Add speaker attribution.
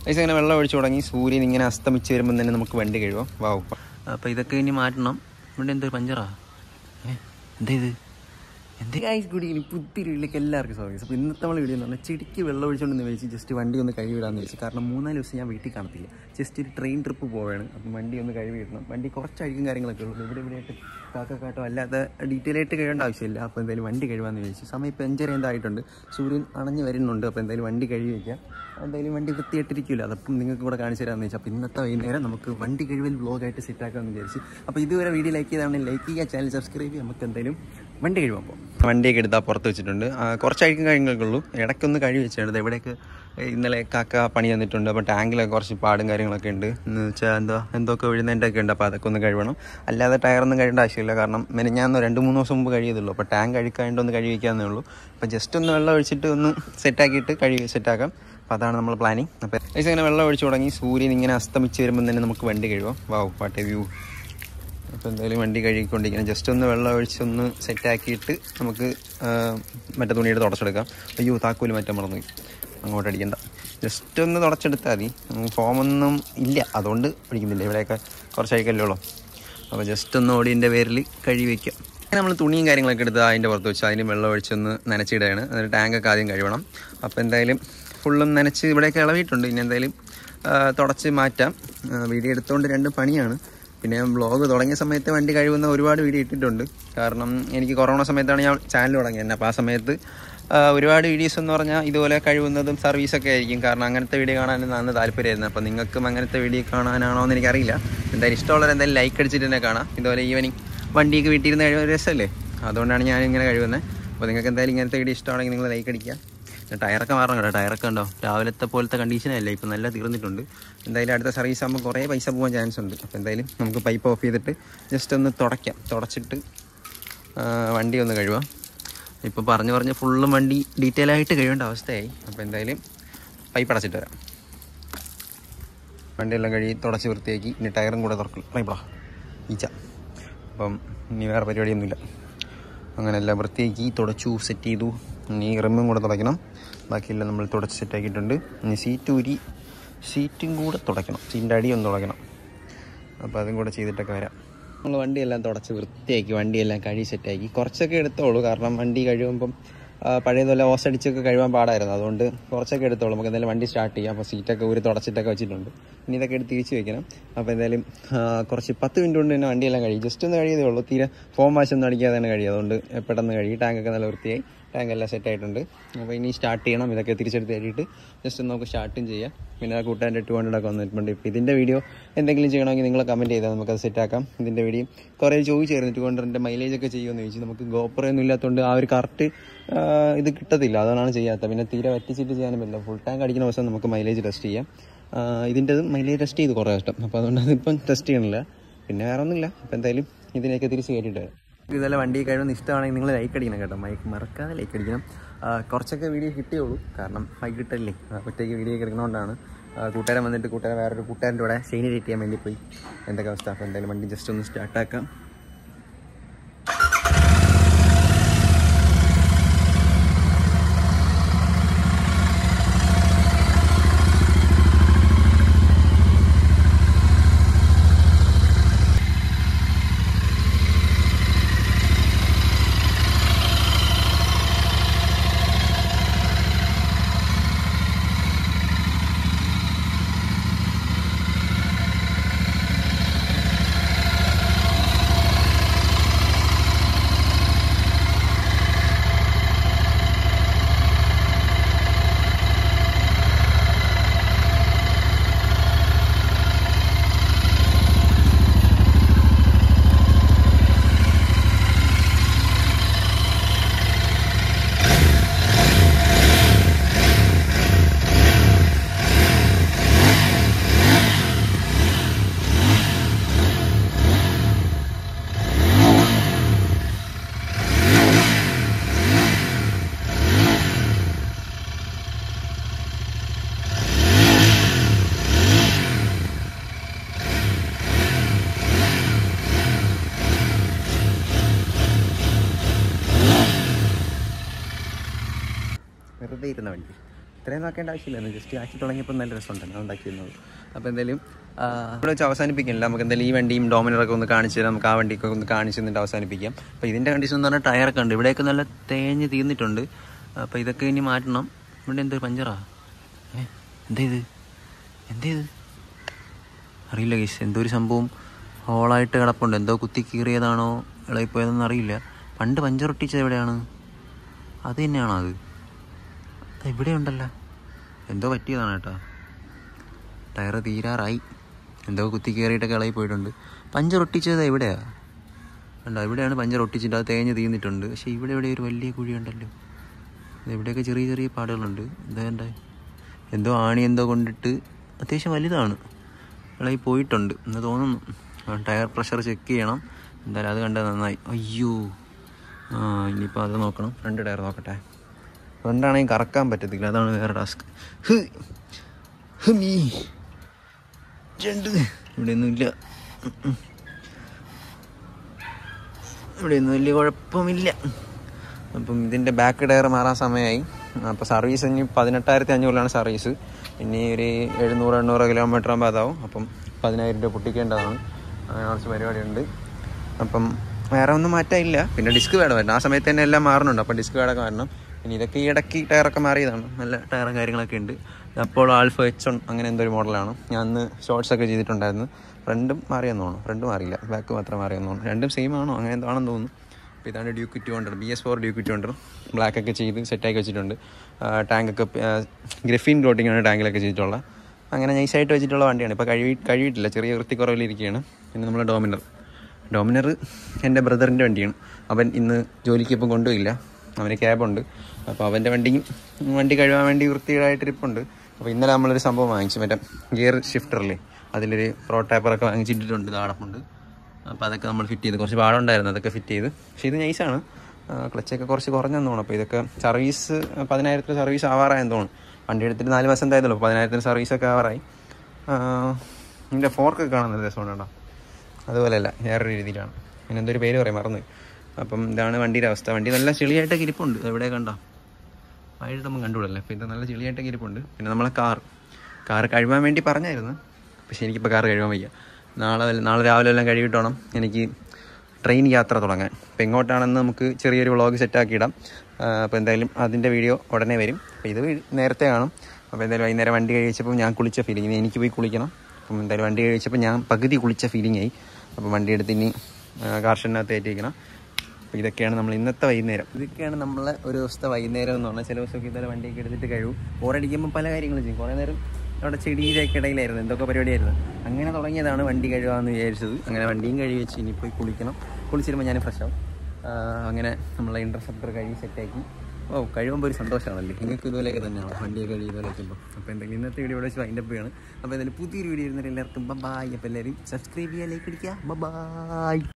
Speaker 1: പൈസ ഇങ്ങനെ വെള്ളം ഒഴിച്ചു തുടങ്ങി സൂര്യൻ ഇങ്ങനെ അസ്തമിച്ച് വരുമ്പോൾ തന്നെ നമുക്ക് വണ്ടി കഴിവാം വാവ് അപ്പോൾ ഇതൊക്കെ ഇനി മാറ്റണം ഇവിടെ എന്തോ പഞ്ചറാ ഏ എന്താ ഇത് എൻ്റെ ഗൈസ് കൂടി ഇനി പുത്തിരി വീട്ടിലേക്ക് എല്ലാവർക്കും സ്വാഗതം അപ്പോൾ ഇന്നത്തെ നമ്മൾ വീഡിയോ എന്ന് പറഞ്ഞാൽ ചെടിക്ക് വെള്ളം ഒഴിച്ചുകൊണ്ടെന്ന് വെച്ച് ജസ്റ്റ് വണ്ടി ഒന്ന് കഴുകിടാന്ന് വെച്ച് കാരണം മൂന്നാല് ദിവസം ഞാൻ വീട്ടിൽ കാണത്തില്ല ജസ്റ്റ് ഒരു ട്രെയിൻ ട്രിപ്പ് പോവുകയാണ് അപ്പം വണ്ടി ഒന്ന് കഴുകിയിടണം വണ്ടി കുറച്ച് അഴുക്കും കാര്യങ്ങളൊക്കെ ഉള്ളൂ ഇവിടെ ഇവിടെയായിട്ട് കാക്കക്കാട്ടോ അല്ലാതെ ഡീറ്റെയിൽ ആയിട്ട് കഴിയേണ്ട ആവശ്യമില്ല അപ്പോൾ എന്തായാലും വണ്ടി കഴുകാമെന്ന് വിചാരിച്ചു സമയം ഇപ്പം അഞ്ചര എന്തായിട്ടുണ്ട് സൂര്യൻ അണഞ്ഞ് വരുന്നുണ്ട് അപ്പോൾ എന്തായാലും വണ്ടി കഴുകി വയ്ക്കാം എന്തായാലും വണ്ടി വൃത്തിയായിട്ടിരിക്കില്ല അതപ്പം നിങ്ങൾക്ക് കൂടെ കാണിച്ചു തരാമെന്ന് വെച്ചാൽ അപ്പോൾ ഇന്നത്തെ വൈകുന്നേരം നമുക്ക് വണ്ടി കഴിവൽ വ്ലോഗായിട്ട് സെറ്റാക്കാമെന്ന് വിചാരിച്ചു അപ്പോൾ ഇതുവരെ വീഡിയോ ലൈക്ക് ചെയ്താണെങ്കിൽ ലൈക്ക് ചെയ്യുക ചാനൽ സബ്സ്ക്രൈബ് ചെയ്യുക നമുക്ക് എന്തായാലും വണ്ടി കഴിവാൻ പോകും വണ്ടിയൊക്കെ എടുത്താൽ പുറത്ത് വെച്ചിട്ടുണ്ട് ആ, കുറച്ച് അഴുക്കും കാര്യങ്ങളൊക്കെ ഉള്ളൂ ഇടയ്ക്കൊന്ന് കഴുകി വെച്ചിട്ടുണ്ട് ഇവിടെയൊക്കെ ഇന്നലെ കാക്ക പണി തന്നിട്ടുണ്ട് അപ്പോൾ ടാങ്കിലൊക്കെ കുറച്ച് പാടും കാര്യങ്ങളൊക്കെ ഉണ്ട് എന്ന് വെച്ചാൽ എന്താ എന്തൊക്കെ വീഴുന്നതിൻ്റെ ഒക്കെ ഉണ്ട് അപ്പോൾ അതൊക്കെ ഒന്ന് കഴുകണം അല്ലാതെ ടയറൊന്നും കഴിയേണ്ട ആവശ്യമില്ല കാരണം മെനഞ്ഞാന്ന് രണ്ട് മൂന്ന് ദിവസം മുമ്പ് കഴിയതുള്ളൂ അപ്പോൾ ടാങ്ക് അഴുക്കായതുകൊണ്ട് ഒന്ന് കഴുകി വയ്ക്കാമെന്നേ ഉള്ളൂ അപ്പോൾ ജസ്റ്റ് ഒന്ന് വെള്ളം ഒഴിച്ചിട്ട് ഒന്ന് സെറ്റാക്കിയിട്ട് കഴുകി സെറ്റാക്കാം അപ്പോൾ അതാണ് നമ്മൾ പ്ലാനിങ് അപ്പോൾ ഏകദേശം ഇങ്ങനെ വെള്ളം ഒഴിച്ചു തുടങ്ങി സൂര്യൻ ഇങ്ങനെ അസ്തമിച്ച് വരുമ്പോൾ തന്നെ നമുക്ക് വണ്ടി കഴുകാം വാവ് പാട്ടെ വ്യൂ അപ്പോൾ എന്തായാലും വണ്ടി കഴുകിക്കൊണ്ടിരിക്കണം ജസ്റ്റ് ഒന്ന് വെള്ളം ഒഴിച്ച് ഒന്ന് സെറ്റാക്കിയിട്ട് നമുക്ക് ആ, മറ്റേ തുണിയുടെ തുടച്ചെടുക്കാം അയ്യോ താക്കോല് മാറ്റാൻ മറന്നു പോയി. അങ്ങോട്ട് അടിക്കണ്ട ജസ്റ്റ് ഒന്ന് തുടച്ചെടുത്താൽ മതി ഉം, ഫോമൊന്നും ഇല്ല അതുകൊണ്ട് അടിക്കുന്നില്ല ഇവിടെയൊക്കെ കുറച്ച് അഴിക്കല്ലേ ഉള്ളൂ അപ്പോൾ ജസ്റ്റ് ഒന്ന് ഓടിയതിൻ്റെ പേരിൽ കഴുകി വയ്ക്കാം അങ്ങനെ നമ്മൾ തുണിയും കാര്യങ്ങളൊക്കെ എടുത്ത് അതിൻ്റെ പുറത്ത് വെച്ച് അതിന് വെള്ളം ഒഴിച്ചൊന്ന് നനച്ചിടുകയാണ് എന്നിട്ട് ടാങ്കൊക്കെ ആദ്യം കഴുകണം അപ്പോൾ എന്തായാലും ഫുള്ളും നനച്ച് ഇവിടെയൊക്കെ ഇളവിയിട്ടുണ്ട് ഇനി എന്തായാലും ആ, തുടച്ച് മാറ്റാം ആ, വീഡിയോ എടുത്തുകൊണ്ട് രണ്ട് പണിയാണ് പിന്നെ വ്ളോഗ് തുടങ്ങിയ സമയത്ത് വണ്ടി കഴിവുന്ന ഒരുപാട് വീഡിയോ ഇട്ടിട്ടുണ്ട് കാരണം എനിക്ക് കൊറോണ സമയത്താണ് ഞാൻ ചാനൽ തുടങ്ങിയത് അപ്പോൾ ആ സമയത്ത് ആ, ഒരുപാട് വീഡിയോസ് എന്ന് പറഞ്ഞാൽ ഇതുപോലെ കഴിവുന്നതും സർവീസൊക്കെ ആയിരിക്കും കാരണം അങ്ങനത്തെ വീഡിയോ കാണാൻ നന്ന് താല്പര്യമായിരുന്നു അപ്പോൾ നിങ്ങൾക്കും അങ്ങനത്തെ വീഡിയോ കാണാനാണോ എന്ന് എനിക്കറിയില്ല എന്തായാലും ഇഷ്ടമുള്ളവർ എന്തായാലും ലൈക്ക് അടിച്ചിട്ട് തന്നെ കാണാം ഇതുപോലെ ഈവനിങ് വണ്ടിയൊക്കെ വീട്ടിൽ നിന്ന് കഴിയുന്ന രസമല്ലേ അതുകൊണ്ടാണ് ഞാൻ ഇങ്ങനെ കഴിവുന്നത് അപ്പോൾ നിങ്ങൾക്ക് എന്തായാലും ഇങ്ങനത്തെ വീഡിയോ ഇഷ്ടമാണെങ്കിൽ നിങ്ങൾ ലൈക്ക് അടിക്കുക പിന്നെ ടയറൊക്കെ മാറണം കേട്ടോ ടയറൊക്കെ ഉണ്ടോ രാവിലത്തെ പോലത്തെ കണ്ടീഷനല്ല ഇപ്പം നല്ല തീർന്നിട്ടുണ്ട് എന്തായാലും അടുത്ത സർവീസ് ആകുമ്പോൾ കുറേ പൈസ പോകാൻ ചാൻസ് ഉണ്ട് അപ്പോൾ എന്തായാലും നമുക്ക് പൈപ്പ് ഓഫ് ചെയ്തിട്ട് ജസ്റ്റ് ഒന്ന് തുടയ്ക്കാം തുടച്ചിട്ട് ആ, വണ്ടി ഒന്ന് കഴുകാം ഇപ്പോൾ പറഞ്ഞു പറഞ്ഞ് ഫുള്ളും വണ്ടി ഡീറ്റെയിൽ ആയിട്ട് കഴിയേണ്ട അവസ്ഥയായി അപ്പോൾ എന്തായാലും പൈപ്പ് അടച്ചിട്ട് വരാം വണ്ടിയെല്ലാം കഴുകി തുടച്ച് വൃത്തിയാക്കി ഇനി ടയറും കൂടെ തുറക്കും പൈപ്പടാ ഈച്ച അപ്പം ഇനി വേറെ പരിപാടിയൊന്നുമില്ല അങ്ങനെ എല്ലാം വൃത്തിയാക്കി തുടച്ചു സെറ്റ് ചെയ്തു ഇനി റിമ്മും കൂടെ തുടയ്ക്കണം ബാക്കിയെല്ലാം നമ്മൾ തുടച്ച് സെറ്റാക്കിയിട്ടുണ്ട് ഇനി സീറ്റ് ഊരി സീറ്റും കൂടെ തുടയ്ക്കണം സീറ്റിൻ്റെ അടി ഒന്ന് തുടയ്ക്കണം അപ്പോൾ അതും കൂടെ ചെയ്തിട്ടൊക്കെ വരാം നമ്മൾ വണ്ടിയെല്ലാം തുടച്ച് വൃത്തിയാക്കി വണ്ടിയെല്ലാം കഴുകി സെറ്റാക്കി കുറച്ചൊക്കെ എടുത്തോളൂ കാരണം വണ്ടി കഴിയുമ്പം ആ, പഴയതുപോലെ ഓസടിച്ചൊക്കെ കഴിവാൻ പാടായിരുന്നു അതുകൊണ്ട് കുറച്ചൊക്കെ എടുത്തോളൂ നമുക്ക് എന്തായാലും വണ്ടി സ്റ്റാർട്ട് ചെയ്യാം അപ്പോൾ സീറ്റൊക്കെ ഊരി തുടച്ചിട്ടൊക്കെ വെച്ചിട്ടുണ്ട് ഇനി ഇതൊക്കെ എടുത്ത് തിരിച്ച് വെക്കണം അപ്പോൾ എന്തായാലും ആ, കുറച്ച് പത്ത് മിനിറ്റ് കൊണ്ട് തന്നെ വണ്ടിയെല്ലാം കഴിയും ജസ്റ്റ് ഒന്ന് കഴിയതേ ഉള്ളൂ തീരെ ഫോം വാഷ് ഒന്നും അടിക്കാതെ തന്നെ കഴിയും അതുകൊണ്ട് പെട്ടെന്ന് കഴുകി ടാങ്കൊക്കെ നല്ല വൃത്തിയായി ടാങ്ക് എല്ലാം സെറ്റ് ആയിട്ടുണ്ട് അപ്പോൾ ഇനി സ്റ്റാർട്ട് ചെയ്യണം ഇതൊക്കെ തിരിച്ചെടുത്ത് കയറിയിട്ട് ജസ്റ്റ് ഒന്ന് നമുക്ക് സ്റ്റാർട്ടും ചെയ്യാം പിന്നെ ആ കൂട്ടാൻ്റെ ടു ഹൺഡ്രഡ് ഒക്കെ വന്നിട്ടുണ്ട് ഇപ്പോൾ ഇതിൻ്റെ വീഡിയോ എന്തെങ്കിലും ചെയ്യണമെങ്കിൽ നിങ്ങൾ കമൻറ്റ് ചെയ്താൽ നമുക്കത് സെറ്റാക്കാം ഇതിൻ്റെ വീഡിയോ കുറേ ചോദിച്ചായിരുന്നു ടു ഹൺഡ്രഡിൻ്റെ മൈലേജ് ഒക്കെ ചെയ്യുമെന്ന് ചോദിച്ചു നമുക്ക് ഗോപ്രോ ഒന്നും ഇല്ലാത്തതുകൊണ്ട് ആ ഒരു കറക്റ്റ് ഇത് കിട്ടത്തില്ല അതാണ് ചെയ്യാത്തത് പിന്നെ തീരെ വറ്റിച്ചിട്ട് ചെയ്യാനും പറ്റില്ല ഫുൾ ടാങ്ക് അടിക്കുന്ന ദിവസം നമുക്ക് മൈലേജ് ടെസ്റ്റ് ചെയ്യാം ഇതിൻ്റെതും മൈലേജ് ടെസ്റ്റ് ചെയ്ത് കുറേ ഇഷ്ടം അപ്പോൾ അതുകൊണ്ട് അതിപ്പം ടെസ്റ്റ് ചെയ്യണില്ല പിന്നെ വേറെ ഒന്നുമില്ല അപ്പോൾ എന്തായാലും ഇതിനെയൊക്കെ തിരിച്ച് കയറ്റിയിട്ട് വരാം ഇതെല്ലാം വണ്ടി കഴിയുന്ന ഇഷ്ടമാണെങ്കിൽ നിങ്ങൾ ലൈക്ക് അടിക്കണം കേട്ടോ മൈക്ക് മറക്കാതെ ലൈക്ക് അടിക്കണം ആ, കുറച്ചൊക്കെ വീഡിയോ കിട്ടിയുള്ളൂ കാരണം മൈക്ക് കിട്ടല്ലേ ആ, ഒറ്റയ്ക്ക് വീഡിയോ ഒക്കെ എടുക്കുന്നതുകൊണ്ടാണ് ആ, കൂട്ടുകാരൻ വന്നിട്ട് കൂട്ടുകാരൻ വേറൊരു കൂട്ടുകാരൻ്റെ കൂടെ ഷെയിനി റേറ്റ് ചെയ്യാൻ വേണ്ടി പോയി എന്തൊക്കെ അവസ്ഥ അപ്പോൾ എന്തായാലും വണ്ടി ജസ്റ്റ് ഒന്ന് സ്റ്റാർട്ടാക്കാം ഇത്രയും നോക്കേണ്ട ആവശ്യമില്ല ജസ്റ്റ് ആക്കി തുടങ്ങിയപ്പോൾ നല്ല രസമുണ്ട് ഞാൻ ഉണ്ടാക്കിയിരുന്നത് അപ്പോൾ എന്തായാലും ആ, ഇവിടെ വെച്ച് അവസാനിപ്പിക്കില്ല നമുക്ക് എന്തായാലും ഈ വണ്ടിയും ഡോമിനറൊക്കെ ഒന്ന് കാണിച്ച് തരാം നമുക്ക് ആ വണ്ടിയൊക്കെ ഒന്ന് കാണിച്ച് തന്നിട്ട് അവസാനിപ്പിക്കാം അപ്പോൾ ഇതിൻ്റെ കണ്ടീഷൻ എന്ന് പറഞ്ഞാൽ ടയറൊക്കെ ഉണ്ട് ഇവിടെയൊക്കെ നല്ല തേഞ്ഞ് തീർന്നിട്ടുണ്ട് അപ്പോൾ ഇതൊക്കെ ഇനി മാറ്റണം ഇവിടെ എന്തൊരു പഞ്ചറാ ഏ എന്താ ഇത് എന്താ ഇത് അറിയില്ല ഗീസ് എന്തോ ഒരു സംഭവം ഹോളായിട്ട് കിടപ്പുണ്ട് എന്തോ കുത്തി കീറിയതാണോ ഇളകിപ്പോയതെന്ന് അറിയില്ല പണ്ട് പഞ്ചറൊട്ടിച്ചത് എവിടെയാണ് അത് തന്നെയാണോ അത് അത് ഇവിടെ ഉണ്ടല്ലോ എന്തോ പറ്റിയതാണ് കേട്ടോ ടയർ തീരാറായി എന്തോ കുത്തി കയറിയിട്ടൊക്കെ ഇളകി പോയിട്ടുണ്ട് പഞ്ചർ ഒട്ടിച്ചത് എവിടെയാ കണ്ടോ ഇവിടെയാണ് പഞ്ചർ ഒട്ടിച്ചിട്ട് അത് തേഞ്ഞ് തീർന്നിട്ടുണ്ട് പക്ഷേ ഇവിടെ ഇവിടെ ഒരു വലിയ കുഴി ഉണ്ടല്ലോ ഇത് ഇവിടെയൊക്കെ ചെറിയ ചെറിയ പാടുകളുണ്ട് എന്താ കണ്ടേ എന്തോ ആണി എന്തോ കൊണ്ടിട്ട് അത്യാവശ്യം വലുതാണ് ഇളകി പോയിട്ടുണ്ട് എന്ന് തോന്നുന്നു ആ, ടയർ പ്രഷർ ചെക്ക് ചെയ്യണം എന്തായാലും അത് കണ്ടത് നന്നായി അയ്യോ ആ ഇനിയിപ്പോൾ അത് നോക്കണം ഫ്രണ്ട് ടയർ നോക്കട്ടെ ഫ്രണ്ടാണെങ്കിൽ കറക്കാൻ പറ്റത്തില്ല അതാണ് വേറെ ടാസ്ക് മീ രണ്ട് ഇവിടെയൊന്നുമില്ല ഇവിടെയൊന്നും വലിയ കുഴപ്പമില്ല അപ്പം ഇതിൻ്റെ ബാക്ക് ടയർ മാറാൻ സമയമായി അപ്പോൾ സർവീസ് ഇനി പതിനെട്ടായിരത്തി അഞ്ഞൂറിലാണ് സർവീസ് ഇനി ഒരു എഴുന്നൂറ് എണ്ണൂറ് കിലോമീറ്റർ ആകുമ്പോൾ അതാവും അപ്പം പതിനായിരം രൂപ പൊട്ടിക്കേണ്ടതാണ് അങ്ങനെ കുറച്ച് പരിപാടിയുണ്ട് അപ്പം വേറെ ഒന്നും മാറ്റാനില്ല പിന്നെ ഡിസ്ക് വേണം ആ സമയത്ത് തന്നെ എല്ലാം മാറുന്നുണ്ട് അപ്പം ഡിസ്ക് വേടൊക്കെ വരണം ഇനി ഇതൊക്കെ ഈ ഇടയ്ക്ക് ടയറൊക്കെ മാറിയതാണ് നല്ല ടയറും കാര്യങ്ങളൊക്കെ ഉണ്ട് അപ്പോൾ ആൽഫ എച്ച് വൺ അങ്ങനെ എന്തോ ഒരു മോഡലാണ് ഞാൻ അന്ന് ഷോർട്സ് ഒക്കെ ചെയ്തിട്ടുണ്ടായിരുന്നു ഫ്രണ്ടും മാറിയെന്ന് തോന്നുന്നു ഫ്രണ്ട് മാറിയില്ല ബാക്ക് മാത്രം മാറിയെന്ന് തോന്നുന്നു രണ്ടും സെയിം ആണോ അങ്ങനെ എന്തോ ആണെന്ന് തോന്നുന്നു അപ്പോൾ ഇതാണ് Duke two hundred B S four Duke two hundred black ഒക്കെ ചെയ്ത് സെറ്റാക്കി വെച്ചിട്ടുണ്ട് ടാങ്കൊക്കെ ഗ്രഫീൻ കോട്ടിംഗ് ആണ് ടാങ്കിലൊക്കെ ചെയ്തിട്ടുള്ളത് അങ്ങനെ നൈസായിട്ട് വെച്ചിട്ടുള്ള വണ്ടിയാണ് ഇപ്പോൾ കഴിവി കഴിവിട്ടില്ല ചെറിയ വൃത്തിക്കുറവിലിരിക്കുകയാണ് പിന്നെ നമ്മൾ ഡോമിനർ ഡോമിനർ എൻ്റെ ബ്രദറിൻ്റെ വണ്ടിയാണ് അവൻ ഇന്ന് ജോലിക്ക് ഇപ്പം കൊണ്ടുപോയില്ല അവന് ക്യാബുണ്ട് അപ്പോൾ അവൻ്റെ വണ്ടിയും വണ്ടി കഴുകാൻ വേണ്ടി വൃത്തിയായിട്ട് ഇരിപ്പുണ്ട് അപ്പോൾ ഇന്നലെ നമ്മളൊരു സംഭവം വാങ്ങിച്ചു മറ്റേ ഗിയർ ഷിഫ്റ്ററില്ലേ അതിലൊരു പ്രോ ടാപ്പറൊക്കെ വാങ്ങിച്ചിട്ടിട്ടുണ്ട് ഇതാടപ്പുണ്ട് അപ്പോൾ അതൊക്കെ നമ്മൾ ഫിറ്റ് ചെയ്ത് കുറച്ച് പാടുണ്ടായിരുന്നു അതൊക്കെ ഫിറ്റ് ചെയ്ത് പക്ഷേ ഇത് നൈസാണ് ക്ലച്ചൊക്കെ കുറച്ച് കുറഞ്ഞെന്ന് തോന്നുന്നു അപ്പോൾ ഇതൊക്കെ സർവീസ് പതിനായിരത്തിൽ സർവീസ് ആവാറായെന്ന് തോന്നുന്നു വണ്ടി എടുത്തിട്ട് നാല് മാസം എന്തായതുള്ളൂ പതിനായിരത്തിന് സർവീസൊക്കെ ആവാറായി ഇതിൻ്റെ ഫോർക്ക് കാണുന്നത് രസമുണ്ട് കേട്ടോ അതുപോലെയല്ല വേറൊരു രീതിയിലാണ് പിന്നെ എന്തൊരു പേര് പറയും മറന്നു അപ്പം ഇതാണ് വണ്ടിയുടെ അവസ്ഥ വണ്ടി നല്ല ചെളിയായിട്ടൊക്കെ ഇരിപ്പുണ്ട് എവിടെ കണ്ടോ വഴിയിട്ട് നമ്മൾ കണ്ടുകൂടല്ലേ അപ്പോൾ ഇത് നല്ല ചെളിയായിട്ടൊക്കെ ഇരിപ്പുണ്ട് പിന്നെ നമ്മളെ കാർ കാർ കഴുകാൻ വേണ്ടി പറഞ്ഞായിരുന്നു പക്ഷേ എനിക്കിപ്പോൾ കാർ കഴുകാൻ വയ്യ നാളെ വല്ല- നാളെ രാവിലെ എല്ലാം കഴുകിയിട്ട് വേണം എനിക്ക് ട്രെയിൻ യാത്ര തുടങ്ങാൻ അപ്പോൾ എങ്ങോട്ടാണെന്ന് നമുക്ക് ചെറിയൊരു വ്ളോഗ് സെറ്റാക്കി ഇടാം അപ്പോൾ എന്തായാലും അതിൻ്റെ വീഡിയോ ഉടനെ വരും അപ്പോൾ ഇത് വീ- നേരത്തെ കാണും അപ്പോൾ എന്തായാലും വൈകുന്നേരം വണ്ടി കഴിച്ചപ്പോൾ ഞാൻ കുളിച്ച ഫീലിംഗ് ഇനി എനിക്ക് പോയി കുളിക്കണം അപ്പം എന്തായാലും വണ്ടി കഴിച്ചപ്പോൾ ഞാൻ പകുതി കുളിച്ച ഫീലിംഗ് ആയി അപ്പോൾ വണ്ടി എടുത്ത് ഇനി കാർഷനകത്ത് ഏറ്റിരിക്കണം അപ്പോൾ ഇതൊക്കെയാണ് നമ്മൾ ഇന്നത്തെ വൈകുന്നേരം ഇതൊക്കെയാണ് നമ്മളെ ഒരു ദിവസത്തെ വൈകുന്നേരം എന്ന് പറഞ്ഞാൽ ചില ദിവസമൊക്കെ ഇതുപോലെ വണ്ടിയൊക്കെ എടുത്തിട്ട് കഴിവും ബോറടിക്കുമ്പോൾ പല കാര്യങ്ങളും ചെയ്യും കുറേ നേരം അവിടെ ചെടിയിലൊക്കെ ഇടയിലായിരുന്നു എന്തൊക്കെ പരിപാടിയായിരുന്നു അങ്ങനെ തുടങ്ങിയതാണ് വണ്ടി കഴുകാമെന്ന് വിചാരിച്ചത് അങ്ങനെ വണ്ടിയും കഴുകി വെച്ച് ഇനി പോയി കുളിക്കണം കുളിച്ചിരുമ്പോൾ ഞാൻ ഫ്രഷ് ആവും ആ, അങ്ങനെ നമ്മളെ ഇൻ്റർസെപ്റ്റർ കഴുകി സെറ്റാക്കി ഓ കഴിയുമ്പോൾ ഒരു സന്തോഷമാണല്ലേ നിങ്ങൾക്ക് ഇതുപോലെയൊക്കെ തന്നെയാണ് വണ്ടിയൊക്കെ കഴുകി ഇതുപോലെ വയ്ക്കുമ്പോൾ അപ്പോൾ എന്തെങ്കിലും ഇന്നത്തെ വീഡിയോ ഇവിടെ വെച്ച് വൈൻഡപ്പ് ചെയ്യാണ് അപ്പോൾ എന്തായാലും പുതിയൊരു വീഡിയോ ഇരുന്നിട്ട് എല്ലാവർക്കും ബൈ അപ്പോൾ എല്ലാവരും സബ്സ്ക്രൈബ് ചെയ്യുക ലൈക്ക് അടിക്കുക ബൈ